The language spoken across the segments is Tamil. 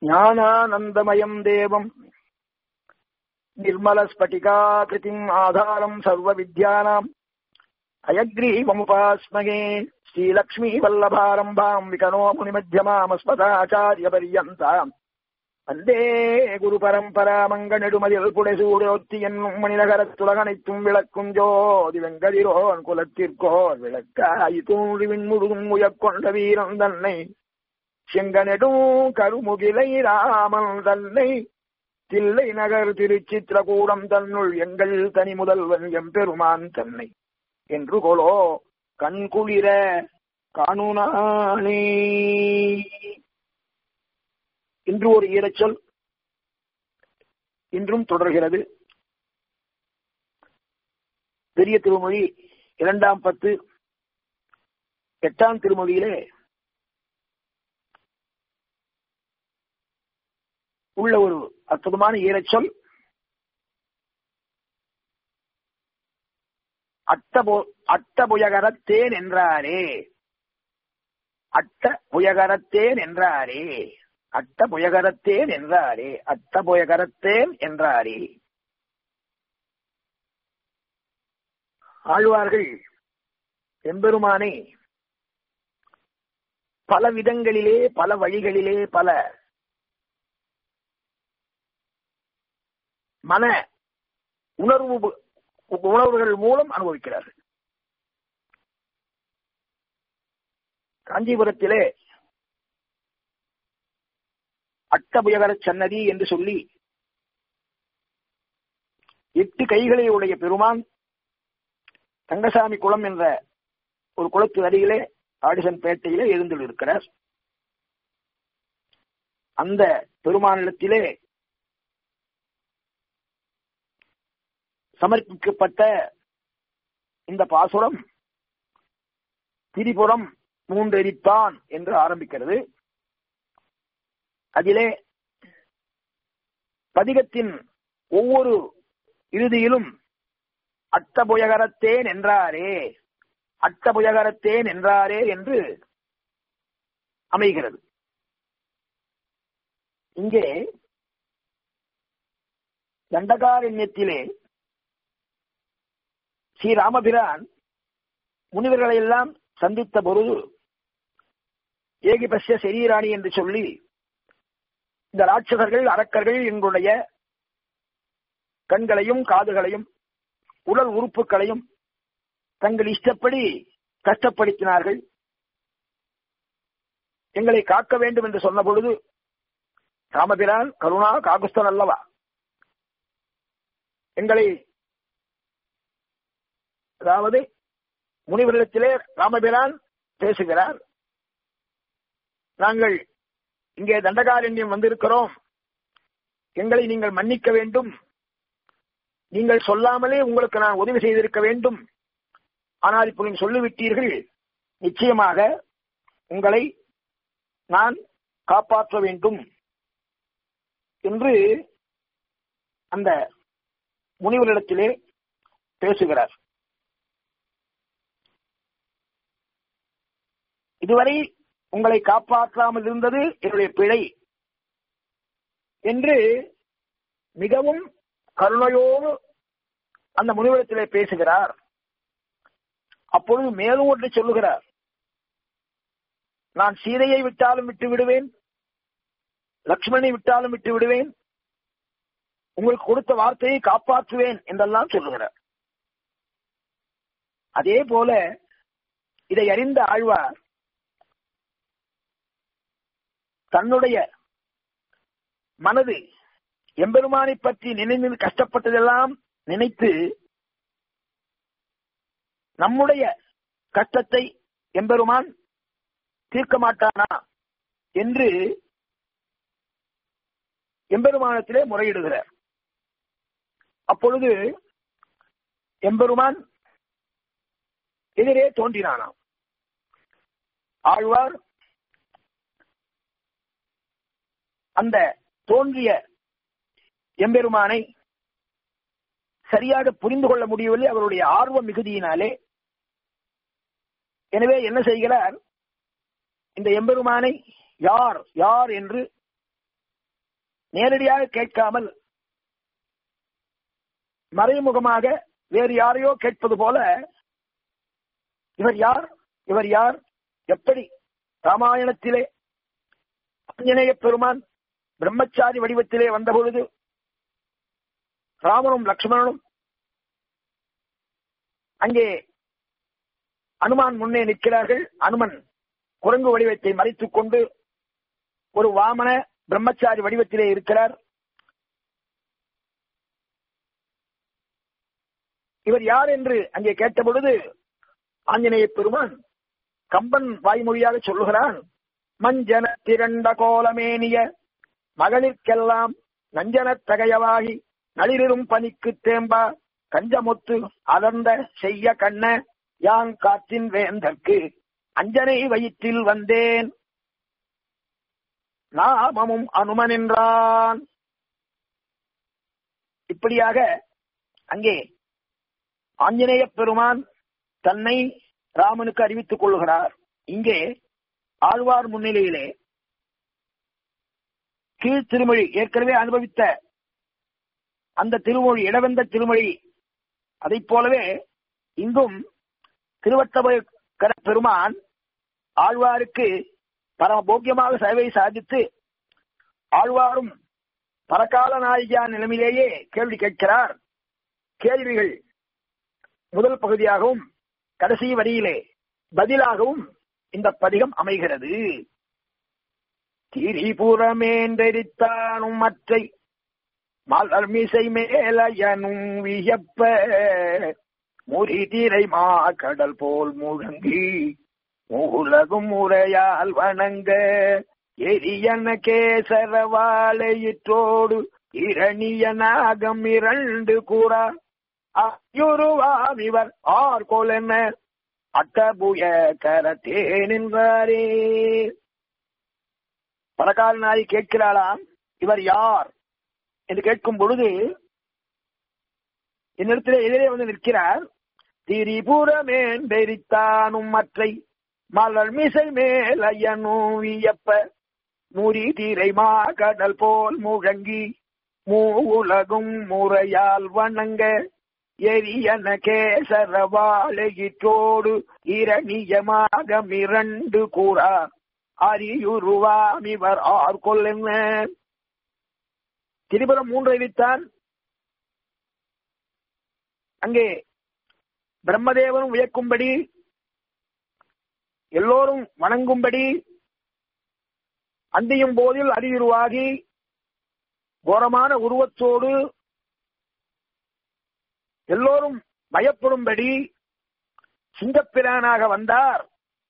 ஞானானந்தமயம் தேவம் निर्मलस्फटिकाकृतिम् आधारम् सर्वविद्यानाम् अयग्रीवमुपास्मगे श्रीलक्ष्मीवल्लभारम्भाम् विकनो मुनिमध्यमामस्मदाचार्यपर्यन्ताम् வந்தே குரு பரம்பரா மங்கநெடுமதில் புடைசூடோத்தி என்னும் மணிநகரத்துலகனைத்தும் விளக்கும் ஜோதி வெங்கதிரோன் குலத்திற்கோர் விளக்காய் தூண்டிவின் முழுதும் உயர்கொண்ட வீரன் தன்னை செங்கனெடும் கருமுகிலை ராமன் தன்னை தில்லை நகர் திருச்சித்திரகூடம் தன்னுள் எங்கள் தனி முதல்வன் எம்பெருமான் தன்னை என்று கொலோ கண்குளிர காணுனானே இன்று ஒரு ஈரச்சொல் இன்றும் தொடர்கிறது பெரிய திருமொழி இரண்டாம் பத்து எட்டாம் திருமொழியிலே உள்ள ஒரு அற்புதமான ஈரச்சொல் அட்டபோ அட்டபுயகரத்தேன் என்றாரே அட்ட புயகரத்தேன் என்றாரே அட்ட புயகரத்தேன் என்றாரே அட்ட புயகரத்தேன் என்றாரே ஆழ்வார்கள் எம்பெருமானை பல விதங்களிலே பல வழிகளிலே பல மன உணர்வு உணர்வுகள் மூலம் அனுபவிக்கிறார்கள் காஞ்சிபுரத்திலே அட்டபுயகர சன்னதி என்று சொல்லி எட்டு கைகளை உடைய பெருமான் தங்கசாமி குளம் என்ற ஒரு குளத்து அருகிலே ஆடிசன் பேட்டையிலே எழுந்துள்ளிருக்கிறார் அந்த பெருமானிடத்திலே சமர்ப்பிக்கப்பட்ட இந்த பாசுரம் திரிபுரம் மூன்றெரித்தான் என்று ஆரம்பிக்கிறது அதிலே பதிகத்தின் ஒவ்வொரு இறுதியிலும் அட்டபுயகரத்தேன் என்றாரே அட்டபுயகரத்தேன் என்றாரே என்று அமைகிறது இங்கே தண்டகாரண்யத்திலே ஸ்ரீராமபிரான் முனிவர்களை எல்லாம் சந்தித்த பொழுது ஏகிபஸ்ய சரீராணி என்று சொல்லி இந்த ராட்சசர்கள் அரக்கர்கள் எங்களுடைய கண்களையும் காதுகளையும் உடல் உறுப்புகளையும் தங்கள் இஷ்டப்படி கஷ்டப்படுத்தினார்கள் எங்களை காக்க வேண்டும் என்று சொன்ன பொழுது ராமபிரான் கருணா காகுஸ்தன் அல்லவா எங்களை அதாவது முனிவரிடத்திலே ராமபிரான் பேசுகிறார் நாங்கள் இங்கே தண்டகாரண்யம் வந்திருக்கிறோம் எங்களை நீங்கள் மன்னிக்க வேண்டும் நீங்கள் சொல்லாமலே உங்களுக்கு நான் உதவி செய்திருக்க வேண்டும் ஆனால் இப்போ நீங்கள் சொல்லிவிட்டீர்கள் நிச்சயமாக உங்களை நான் காப்பாற்ற வேண்டும் என்று அந்த முனிவரிடத்திலே பேசுகிறார் இதுவரை உங்களை காப்பாற்றாமல் இருந்தது என்னுடைய பிழை என்று மிகவும் கருணையோடு அந்த முனிவரத்திலே பேசுகிறார் அப்பொழுது மேலும் ஒன்று சொல்லுகிறார் நான் சீதையை விட்டாலும் விட்டு விடுவேன் லக்ஷ்மணை விட்டாலும் விட்டு விடுவேன் உங்களுக்கு கொடுத்த வார்த்தையை காப்பாற்றுவேன் என்றெல்லாம் சொல்லுகிறார் அதே போல இதை அறிந்த ஆழ்வார் தன்னுடைய மனது எம்பெருமானை பற்றி நினைந்து கஷ்டப்பட்டதெல்லாம் நினைத்து நம்முடைய கஷ்டத்தை எம்பெருமான் தீர்க்க மாட்டானா என்று எம்பெருமானத்திலே முறையிடுகிறார் அப்பொழுது எம்பெருமான் எதிரே தோன்றினானாம் ஆழ்வார் அந்த தோன்றிய எம்பெருமானை சரியாக புரிந்து கொள்ள முடியவில்லை அவருடைய ஆர்வ மிகுதியினாலே எனவே என்ன செய்கிறார் இந்த எம்பெருமானை யார் யார் என்று நேரடியாக கேட்காமல் மறைமுகமாக வேறு யாரையோ கேட்பது போல இவர் யார் இவர் யார் எப்படி ராமாயணத்திலே ஆஞ்சநேய பெருமான் பிரம்மச்சாரி வடிவத்திலே வந்த பொழுது ராமனும் லக்ஷ்மணனும் அங்கே அனுமான் முன்னே நிற்கிறார்கள் அனுமன் குரங்கு வடிவத்தை மறைத்துக் கொண்டு ஒரு வாமன பிரம்மச்சாரி வடிவத்திலே இருக்கிறார் இவர் யார் என்று அங்கே கேட்ட பொழுது ஆஞ்சநேய பெருமான் கம்பன் வாய்மொழியாக சொல்லுகிறான் மஞ்சன திரண்ட கோலமேனிய மகளிர்க்கெல்லாம் நஞ்சனத் தகையவாகி நளிரும் பனிக்கு தேம்பா கஞ்சமுத்து அலர்ந்த செய்ய கண்ண யான் காற்றின் வேந்தற்கு அஞ்சனை வயிற்றில் வந்தேன் நாமமும் அனுமன் என்றான் இப்படியாக அங்கே ஆஞ்சநேய பெருமான் தன்னை ராமனுக்கு அறிவித்துக் கொள்கிறார் இங்கே ஆழ்வார் முன்னிலையிலே கீழ் திருமொழி ஏற்கனவே அனுபவித்த அந்த திருமொழி இடவெந்த திருமொழி அதை போலவே இங்கும் திருவட்டபுர பெருமான் ஆழ்வாருக்கு பரம போக்கியமாக சேவை சாதித்து ஆழ்வாரும் பரகால நாயகியா நிலைமையிலேயே கேள்வி கேட்கிறார் கேள்விகள் முதல் பகுதியாகவும் கடைசி வரியிலே பதிலாகவும் இந்த பதிகம் அமைகிறது திரிபுரமேந்தரித்தானும் மற்றை மலர் மிசை மேலயனும் வியப்ப முறிதிரை மா கடல் போல் முழங்கி உலகும் முறையால் வணங்க எரியன கேசரவாளையிற்றோடு இரணிய நாகம் இரண்டு கூறா அயுருவாம் இவர் ஆர் கொலென அட்டபுய கரத்தே நின்றாரே பரகால் நாய் கேட்கிறாளாம் இவர் யார் என்று கேட்கும் பொழுது என்னிடத்திலே எதிரே வந்து நிற்கிறார் திரிபுரமேந்தெரித்தானும் மற்றை மலர் மிசை மேலையனும் வியப்ப முறி திரை மா கடல் போல் முழங்கி மூ உலகும் முறையால் வணங்க எரியன கேசரவாழையிற்றோடு இரணியமாக மிரண்டு கூறா அரியுருவாம் இவர் ஆர் கொல்லென்ன திரிபுரம் மூன்று அறிவித்தான் அங்கே பிரம்மதேவனும் வியக்கும்படி எல்லோரும் வணங்கும்படி அந்தியும் போதில் அறியுருவாகி கோரமான உருவத்தோடு எல்லோரும் பயப்படும்படி சிங்கப்பிரானாக வந்தார்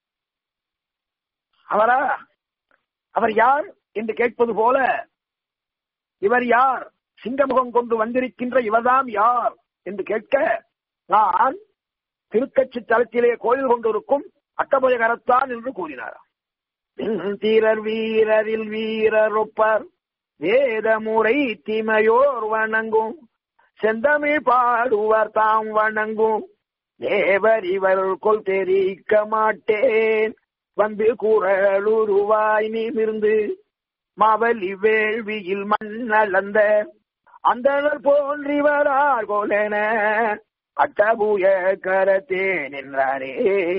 அவரா அவர் யார் என்று கேட்பது போல இவர் யார் சிங்கமுகம் கொண்டு வந்திருக்கின்ற இவர்தான் யார் என்று கேட்க நான் திருக்கட்சி தளத்திலே கோயில் கொண்டிருக்கும் அட்டபுயகரத்தான் என்று கூறினார் தீரர் வீரரில் வீரரொப்பர் வேத முறை தீமையோர் வணங்கும் செந்தமிழ் பாடுவர் தாம் வணங்கும் தேவர் இவர் கொள் தெரிக்க மாட்டேன் வந்து குரலுருவாய் நிமிர்ந்து மாவலி வேள்வியில் மண்ணளந்த அந்தனர் போன்றிவரார் கோலென அட்டபூய கரத்தே நின்றாரே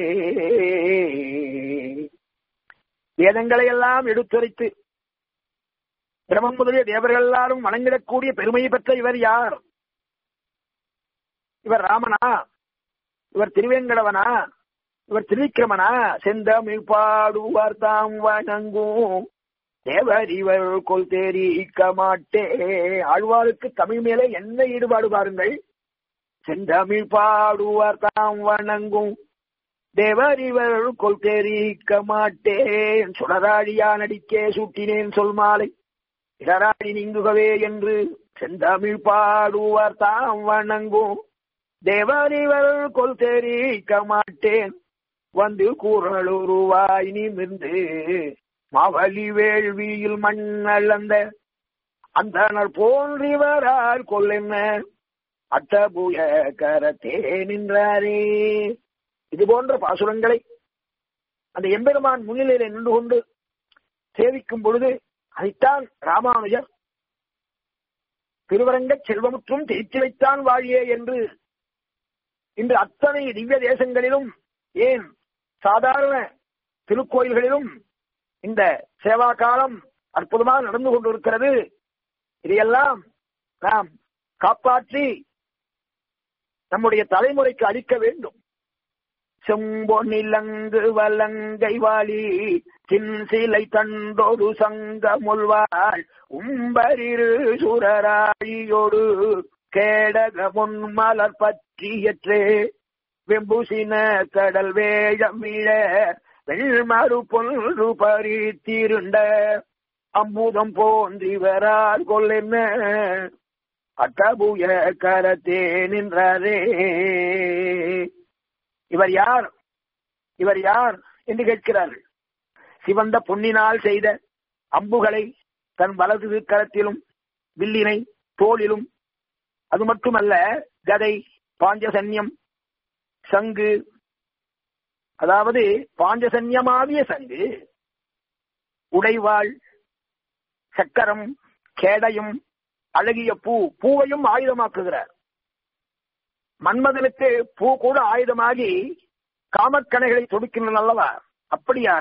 வேதங்களை எல்லாம் எடுத்துரைத்து பிரமம் முதலிய தேவர்கள் எல்லாரும் வணங்கிடக்கூடிய பெருமையை பெற்ற இவர் யார் இவர் ராமனா இவர் திருவேங்கடவனா இவர் திருவிக்கிரமனா செந்தமிழ் பாடுவார் தாம் வணங்கும் தேவர் இவர் கொள் தெரிக்க மாட்டே ஆழ்வாருக்கு தமிழ் மேலே என்ன ஈடுபாடு பாருங்கள் செந்தமிழ் பாடுவார் தாம் வணங்கும் தேவர் இவர் கொள் தெரிக்க மாட்டேன் சுடராழியா நடிக்கே சூட்டினேன் சொல் மாலை இடராடி நீங்குகவே என்று செந்தமிழ் பாடுவார் தாம் வணங்கும் தேவர் இவர் கொள் தெரிக்க மாட்டேன் வந்து கூறலுருவாய் நிமிர்ந்து மாவலி வேள்வியில் மண்ணளந்த அந்தனர் போன்றிவரால் கொல்லென்ன அட்டபுய கரத்தே நின்றாரே இது போன்ற பாசுரங்களை அந்த எம்பெருமான் முன்னிலையில நின்று கொண்டு சேவிக்கும் பொழுது அதைத்தான் ராமானுஜர் திருவரங்க செல்வமுற்றும் தேய்ச்சி வைத்தான் வாழியே என்று இன்று அத்தனை திவ்ய தேசங்களிலும் ஏன் சாதாரண திருக்கோயில்களிலும் இந்த சேவா காலம் அற்புதமாக நடந்து கொண்டிருக்கிறது இதையெல்லாம் நாம் காப்பாற்றி நம்முடைய தலைமுறைக்கு அளிக்க வேண்டும் செம்பொன்னிலங்கு வலங்கை வாளி சின்சிலை தண்டொரு சங்க முல்வாள் உம்பரிரு சுரராழியோடு கேடக முன்மலர் பற்றியற்றே வெம்புசின கடல் வேழம் விழ வெள்மறு பொன்று பறித்திருண்ட அம்புதம் போன்றிவரால் கொல்லென்ன அட்டபுய கரத்தே நின்றாரே இவர் யார் இவர் யார் என்று கேட்கிறார்கள் சிவந்த பொன்னினால் செய்த அம்புகளை தன் வலது கரத்திலும் வில்லினை தோளிலும் அது மட்டுமல்ல கதை பாஞ்சசன்யம் சங்கு அதாவது பாஞ்சசன்யமாவிய சங்கு உடைவாள் சக்கரம் கேடயம் அழகிய பூ பூவையும் ஆயுதமாக்குகிறார் மன்மதனுக்கு பூ கூட ஆயுதமாகி காமக்கணைகளை தொடுக்கின்றன அல்லவா அப்படியாக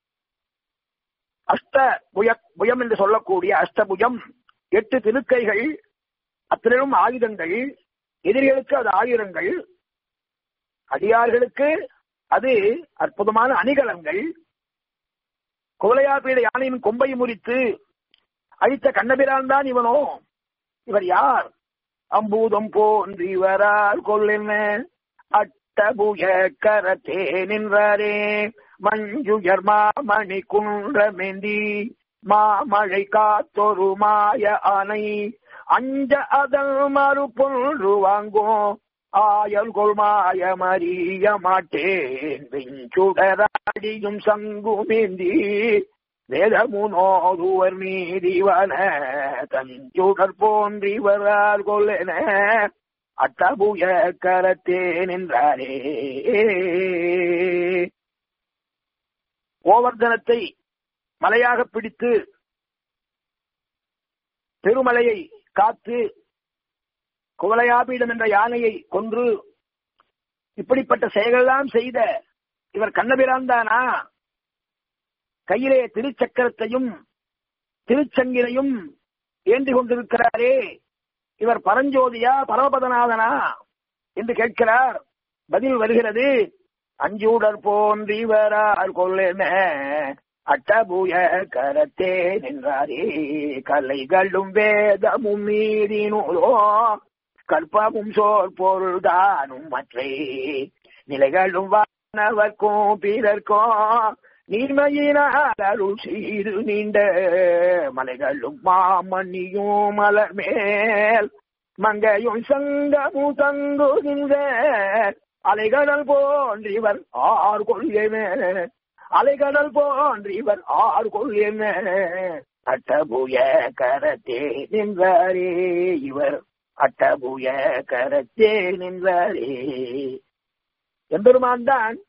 அஷ்ட புய புயம் என்று சொல்லக்கூடிய அஷ்டபுஜம் எட்டு திருக்கைகள் அத்தனையும் ஆயுதங்கள் எதிரிகளுக்கு அது ஆயுதங்கள் அடியார்களுக்கு அது அற்புதமான அணிகலங்கள் கோலையாபீட யானையின் கொம்பை முறித்து அழித்த கண்ணபிரான் தான் இவனோ இவர் யார் அம்பூதம் போன்று இவரால் கொள்ளென்ன அட்டபுய கரத்தே நின்றாரே மஞ்சுயர் மாமணி குன்றமெந்தி மாமழை காத்தொரு மாய ஆனை அஞ்ச அதல் மறு பொன்று வாங்கும் ஆயல் கொள்மாய மறிய மாட்டேன் வெஞ்சுடராடியும் சங்குமேந்தி வேதமுனோதுவர் மீதிவன தஞ்சுடர் போன்றிவரால் கொல்லென அட்டபுய கரத்தே நின்றாரே கோவர்தனத்தை மலையாக பிடித்து பெருமலையை காத்து குவலையாபீடம் என்ற யானையை கொன்று இப்படிப்பட்ட செயலெல்லாம் செய்த இவர் கண்ணபிரான் தானா கையிலே திருச்சக்கரத்தையும் திருச்சங்கினையும் ஏந்தி கொண்டிருக்கிறாரே இவர் பரஞ்சோதியா பரமபதநாதனா என்று கேட்கிறார் பதில் வருகிறது அஞ்சூடர் போன்றிவரால் கொள்ளென அட்டபுய கரத்தே நின்றாரே கலைகளும் வேதமும் மீறினூரோ கற்பமும் சோர் பொருள்தானும் மற்றே நிலைகளும் வானவர்க்கும் பிறர்க்கும் நீர்மையினால் அருள் செய்து நீண்ட மலைகளும் மாமணியும் மலர் மேல் மங்கையும் சங்கமும் தங்குகின்ற அலைகடல் போன்றிவர் ஆர் கொள்கைன அலைகடல் போன்றிவர் ஆர் கொள்கைன அட்டபுய கரத்தே நின்றாரே இவர் அட்டபுய கரத்தே நின்றாரே எம்பெருமான் தான்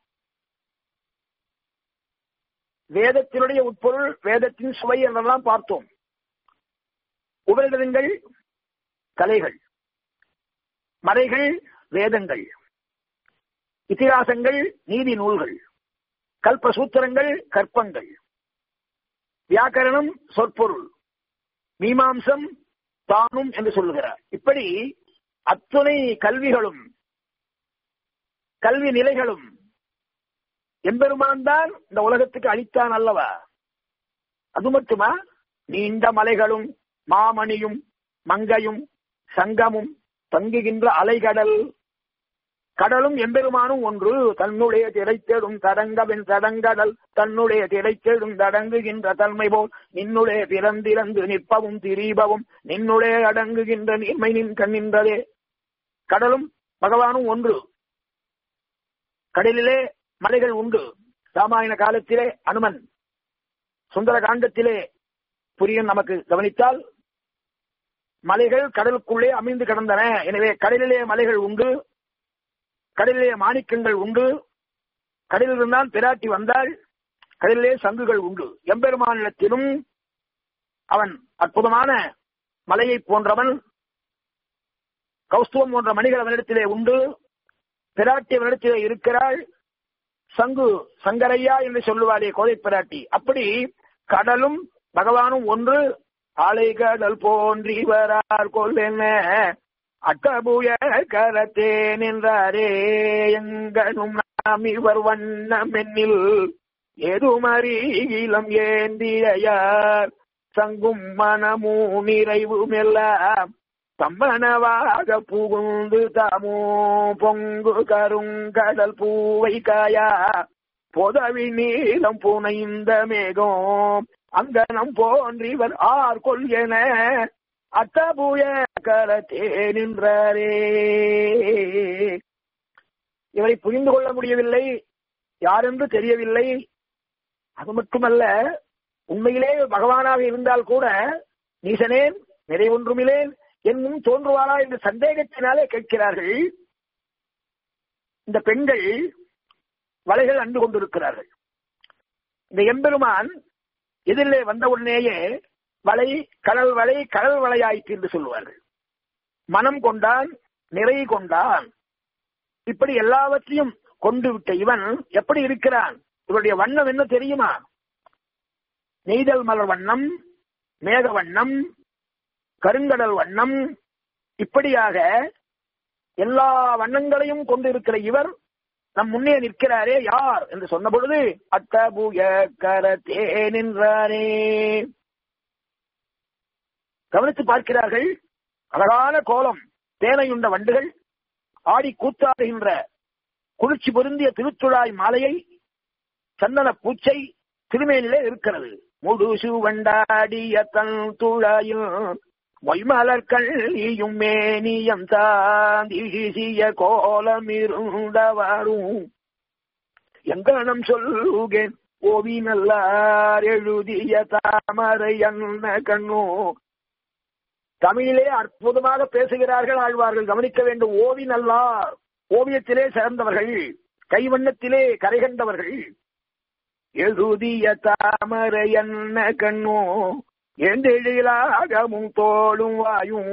வேதத்தினுடைய உட்பொருள் வேதத்தின் சுவை என்றெல்லாம் பார்த்தோம் உபரிடங்கள் கலைகள் மறைகள் வேதங்கள் இத்திகாசங்கள் நீதி நூல்கள் கல்பசூத்திரங்கள் கற்பங்கள் வியாக்கரணம் சொற்பொருள் மீமாம்சம் தானும் என்று சொல்லுகிறார் இப்படி அத்துணை கல்விகளும் கல்வி நிலைகளும் எம்பெருமான் தான் இந்த உலகத்துக்கு அளித்தான் அல்லவா அது மட்டுமா நீண்ட மலைகளும் மாமணியும் மங்கையும் சங்கமும் தங்குகின்ற அலைகடல் கடலும் எம்பெருமானும் ஒன்று தன்னுடைய திரைத்தேடும் தடங்கவின் தடங்கடல் தன்னுடைய திரைத்தேடும் தடங்குகின்ற தன்மை போல் நின்னுடைய பிறந்திறந்து நிற்பவும் திரீபவும் நின்னுடைய அடங்குகின்ற நீர்மை நின் கண்ணின்றதே கடலும் பகவானும் ஒன்று கடலிலே மலைகள் உண்டு ராமாயண காலத்திலே அனுமன் சுந்தர காண்டத்திலே புரியும் நமக்கு கவனித்தால் மலைகள் கடலுக்குள்ளே அமைந்து கிடந்தன எனவே கடலிலே மலைகள் உண்டு கடலிலே மாணிக்கங்கள் உண்டு கடலில் இருந்தால் பிராட்டி வந்தால் கடலிலே சங்குகள் உண்டு எம்பெருமானிடத்திலும் அவன் அற்புதமான மலையை போன்றவன் கௌஸ்துவம் போன்ற மணிகள் அவனிடத்திலே உண்டு பிராட்டி அவனிடத்திலே இருக்கிறாள் சங்கு சங்கரையா என்று சொல்லுவாரே கோதை பிராட்டி அப்படி கடலும் பகவானும் ஒன்று ஆலை கடல் போன்றி வரார் கொல்லென்ன அட்டபூய கரத்தே நின்றாரே எங்கனும் நாம் இவர் வண்ணம் என்னில் எதுமறி இளம் ஏந்திரையார் சங்கும் மனமூ நிறைவும் எல்லாம் சம்மனவாக புகுந்து தாமோ பொங்கு கருங்கடல் பூவை காயா பொதவி நீளம் புனைந்த மேகம் அங்கனம் போன்றிவர் ஆர் கொள்கென அத்தபூய கரத்தே நின்றாரே இவரை புரிந்து கொள்ள முடியவில்லை யாரென்று தெரியவில்லை அது மட்டுமல்ல உண்மையிலே பகவானாக இருந்தால் கூட நீசனேன் நிறைவொன்றுமில்லேன் என்னும் தோன்றுவாரா என்று சந்தேகத்தினாலே கேட்கிறார்கள் இந்த பெண்கள் வலைகள் அண்டு கொண்டிருக்கிறார்கள் இந்த எம்பெருமான் எதிரிலே வந்த உடனேயே வலை கடல் வலை கடல் வலையாயிற்று என்று சொல்லுவார்கள் மனம் கொண்டான் நிறை கொண்டான் இப்படி எல்லாவற்றையும் கொண்டு விட்ட இவன் எப்படி இருக்கிறான் இவருடைய வண்ணம் என்ன தெரியுமா நெய்தல் மலர் வண்ணம் மேக வண்ணம் கருங்கடல் வண்ணம் இப்படியாக எல்லா வண்ணங்களையும் கொண்டிருக்கிற இவர் நம் முன்னே நிற்கிறாரே யார் என்று சொன்ன பொழுது அத்தபூய கரத்தே நின்றாரே கவனித்து பார்க்கிறார்கள் அழகான கோலம் தேனையுண்ட வண்டுகள் ஆடி கூத்தாடுகின்ற குளிர்ச்சி பொருந்திய திருத்துழாய் மாலையை சந்தன பூச்சை திருமேனிலே இருக்கிறது முடுசு வண்டாடிய தன் துழாயும் மொய்மலர்கள் ஈயும் மேனியம் தாந்திசிய கோலம் இருந்தவாரும் எங்கனம் சொல்லுகேன் ஓவி நல்லார் எழுதிய தாமரை அன்ன கண்ணோ தமிழிலே அற்புதமாக பேசுகிறார்கள் ஆழ்வார்கள் கவனிக்க வேண்டும் ஓவி நல்லார் ஓவியத்திலே சிறந்தவர்கள் கைவண்ணத்திலே கரை கண்டவர்கள் எழுதிய தாமரை என்ன கண்ணோ எந்தெழிலாகமும் தோளும் வாயும்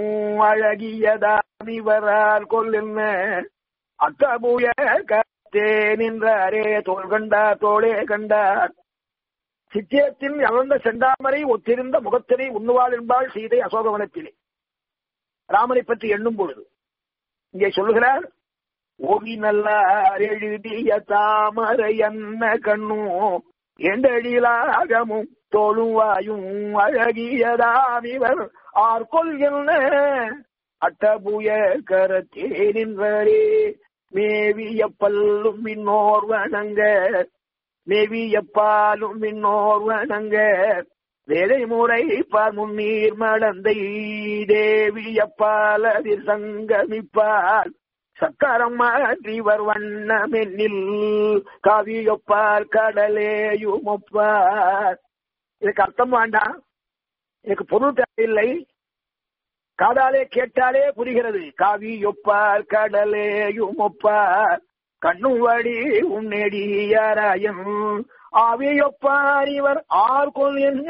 அழகியதாமிவரால் கொல்லுன்ன அத்தபூய கத்தே நின்றாரே தோல் கண்டார் தோளே கண்டார் சித்தியத்தின் அமர்ந்த செந்தாமரை ஒத்திருந்த முகத்தினை உண்ணுவாள் என்பாள் சீதை அசோகவனத்திலே ராமனை பற்றி எண்ணும் பொழுது இங்கே சொல்லுகிறார் ஓவி நல்லார் எழுதிய தாமரை என்ன கண்ணும் எந்தெழிலாகமும் தோளுவாயும் அழகியதாம் இவர் ஆர்கொல் என்ன அட்டபுய கரத்தே நின்றரே மேவிய பல்லும் மின்னோர் வணங்க மேவிய பாலும் மின்னோர் வணங்க வேலை முறை பார் முன்னீர் மடந்தை தேவிய பாலதிர் சங்கமிப்பால் சக்கரம் மாற்றிவர் வண்ணமென்னில் காவியொப்பார் கடலேயுமொப்பார் இதுக்கு அர்த்தம் வேண்டாம் எனக்கு பொருள் தேவையில்லை காதாலே கேட்டாலே புரிகிறது காவி ஒப்பார் கடலேயும் ஒப்பார் கண்ணும் வடி உன்னெடியாராயம் ஆவியொப்பார் இவர் ஆர்கொள் என்ன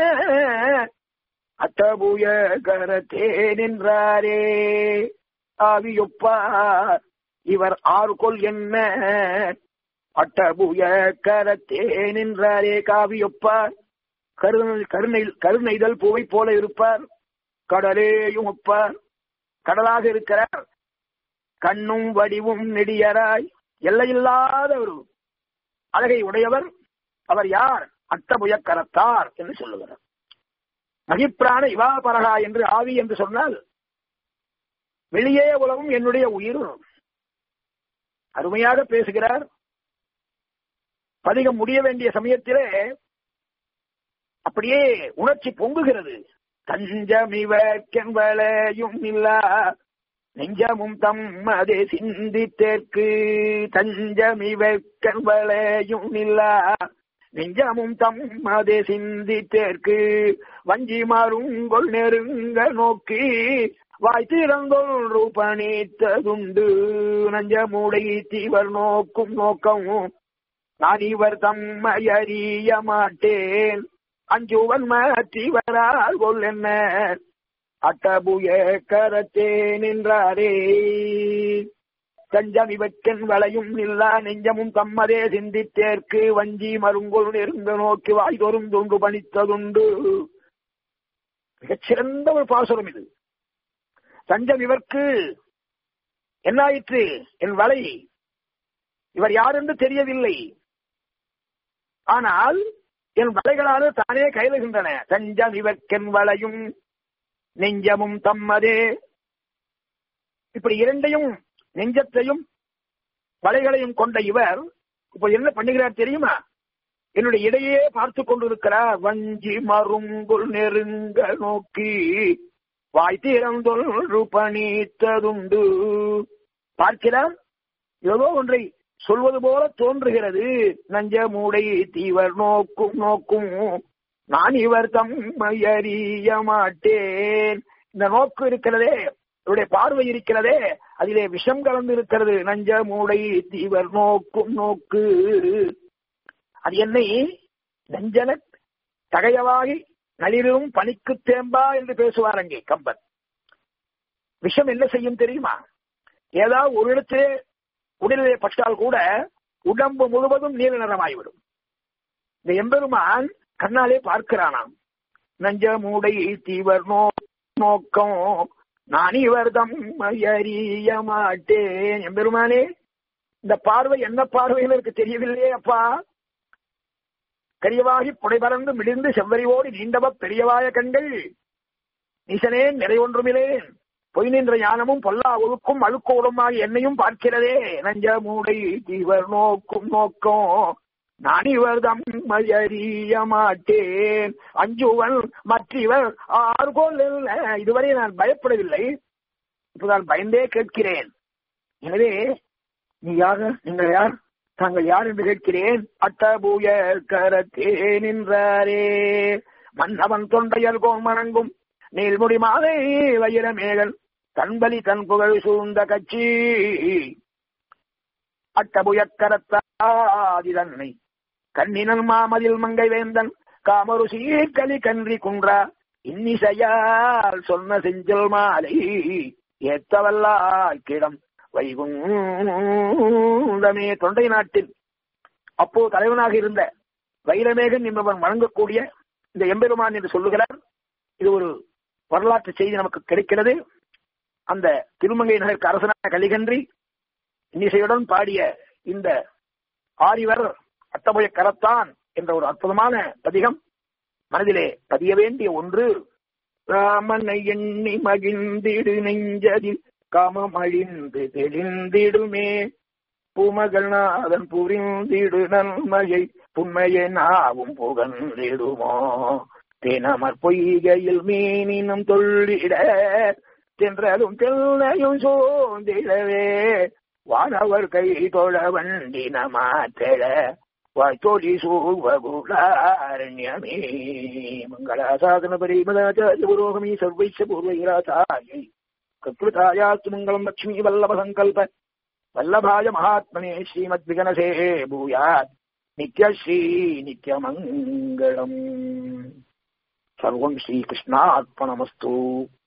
அத்தபுய கரத்தே நின்றாரே ஆவியொப்பார் இவர் ஆர்கொள் என்ன அட்டபுய கரத்தே நின்றாரே காவியொப்பார் கருணை கருணை கருணைதல் பூவை போல இருப்பார் கடலேயும் ஒப்பார் கடலாக இருக்கிறார் கண்ணும் வடிவும் நெடியராய் எல்லையில்லாத ஒரு அழகை உடையவர் அவர் யார் அட்டபுய கரத்தார் என்று சொல்லுகிறார் மகிப்பிரான இவா பரகா என்று ஆவி என்று சொன்னால் வெளியே உலகம் என்னுடைய உயிர் அருமையாக பேசுகிறார் பதிகம் முடிய வேண்டிய சமயத்திலே அப்படியே உணர்ச்சி பொங்குகிறது தஞ்சமிவர்க்கென்பளையும் இல்லா நெஞ்சமும் தம்மதே சிந்தித்தேற்கு தஞ்சமிவர்க்கென்பளையும் இல்லா நெஞ்சமும் தம்மதே சிந்தித்தேற்கு வஞ்சி மாறுங்கொள் நெருங்க நோக்கி வாய் திறந்தொன்று பணித்ததுண்டு நஞ்சமுடை தீவர் நோக்கும் நோக்கம் நான் இவர் தம்மை அறிய மாட்டேன் அஞ்சுவன் மாற்றிவரால் கொல் என்ன அட்டபுய கரத்தே நின்றாரே தஞ்சம் இவற்றின் வளையும் நில்லா நெஞ்சமும் தம்மதே சிந்தித்தேற்கு வஞ்சி மருங்கொள் நெருங்க நோக்கி வாய்தோறும் தொண்டு பணித்ததுண்டு மிகச்சிறந்த ஒரு பாசுரம் இது தஞ்சம் இவர்க்கு என்னாயிற்று என் வலை இவர் யார் என்று தெரியவில்லை ஆனால் என் வலைகளானது தானே கையிலுகின்றன தஞ்சம் இவர்க்கென் வளையும் நெஞ்சமும் தம்மதே இப்படி இரண்டையும் நெஞ்சத்தையும் வலைகளையும் கொண்ட இவர் இப்ப என்ன பண்ணுகிறார் தெரியுமா என்னுடைய இடையே பார்த்து கொண்டிருக்கிறார் வஞ்சி மருங்குள் நெருங்க நோக்கி வாய் திறந்தொன்று பணித்ததுண்டு பார்க்கிறார் ஏதோ ஒன்றை சொல்வது போல தோன்றுகிறது நஞ்ச மூடை தீவர் நோக்கும் நோக்கும் நான் இவர் தம்மை அறிய மாட்டேன் இந்த நோக்கு இருக்கிறதே இவருடைய பார்வை இருக்கிறதே அதிலே விஷம் கலந்து இருக்கிறது நஞ்ச மூடை தீவர் நோக்கும் நோக்கு அது என்னை நஞ்சன தகையவாகி நளிரும் பனிக்கு தேம்பா என்று பேசுவார் அங்கே கம்பன் விஷம் என்ன செய்யும் தெரியுமா ஏதாவது ஒரு இடத்திலே உடலிலே பட்டால் கூட உடம்பு முழுவதும் நீல நிறமாகிவிடும் இந்த எம்பெருமான் கண்ணாலே பார்க்கிறானாம் நஞ்ச மூடை தீவர் நோ நோக்கம் நான் இவர் அறிய மாட்டேன் எம்பெருமானே இந்த பார்வை என்ன பார்வையில் இருக்கு தெரியவில்லையே அப்பா கரியவாகி புடைபறந்து மிடிந்து செவ்வறிவோடு நீண்டவ பெரியவாய கண்கள் நீசனே நிறைவொன்றுமிலேன் பொய் நின்ற ஞானமும் பொல்லா ஒழுக்கும் அழுக்கோடுமாகி என்னையும் பார்க்கிறதே நஞ்ச மூடை தீவர் நோக்கும் நோக்கம் நான் இவர் அறிய மாட்டேன் அஞ்சுவன் மற்றவர் ஆறுகோல் இதுவரை நான் பயப்படவில்லை இப்போதான் பயந்தே கேட்கிறேன் எனவே நீ யார் நீங்கள் யார் தாங்கள் யார் என்று கேட்கிறேன் அட்டபூய கரத்தே நின்றாரே மன்னவன் தொண்டையல் கோமணங்கும் நீள்முடி மாலை வைரமேகன் தன்பலி தன் புகழ் சூழ்ந்த கட்சி அட்டபுயக்கரத்தாதி தன்னை கண்ணினன் மாமதில் மங்கை வேந்தன் காமரு சீர்கலி கன்றி குன்றா இன்னிசையால் சொன்ன செஞ்சல் மாலை ஏத்தவல்லாக்கிடம் வைகுந்தமே தொண்டை நாட்டில் அப்போ தலைவனாக இருந்த வைரமேகன் என்பவன் வழங்கக்கூடிய இந்த எம்பெருமான் என்று சொல்லுகிறார் இது ஒரு வரலாற்று செய்தி நமக்கு கிடைக்கிறது அந்த திருமங்கை நகருக்கு அரசனான கலிகன்றி இன்னிசையுடன் பாடிய இந்த ஆரிவர் அட்டபுய கரத்தான் என்ற ஒரு அற்புதமான பதிகம் மனதிலே பதிய வேண்டிய ஒன்று ராமனை எண்ணி மகிழ்ந்திடு நெஞ்சதில் காமமழிந்து தெளிந்திடுமே பூமகள் நாதன் புரிந்திடு நன்மையை புண்மையை நாவும் புகழ்ந்திடுமோ தேனமர் பொய்கையில் மீனினும் தொல்லிட தென்றலும் தெல்லையும் சோந்திடவே வானவர் கை தொழ வண்டின மாத்தள வாய்த்தோழி சூர்வகுலாரண்யமே மங்களாசாதன பரிமதாச்சாரிய புரோகமி சர்வைச்ச பூர்வைராசாயை கத்ருதாயாஸ்து மங்களம் லக்ஷ்மி வல்லப சங்கல்ப வல்லபாய மகாத்மனே ஸ்ரீமத் விகனசே பூயாத் நித்யஸ்ரீ நித்யமங்கலம் சர்வம் ஸ்ரீகிருஷ்ணார்ப்பணமஸ்து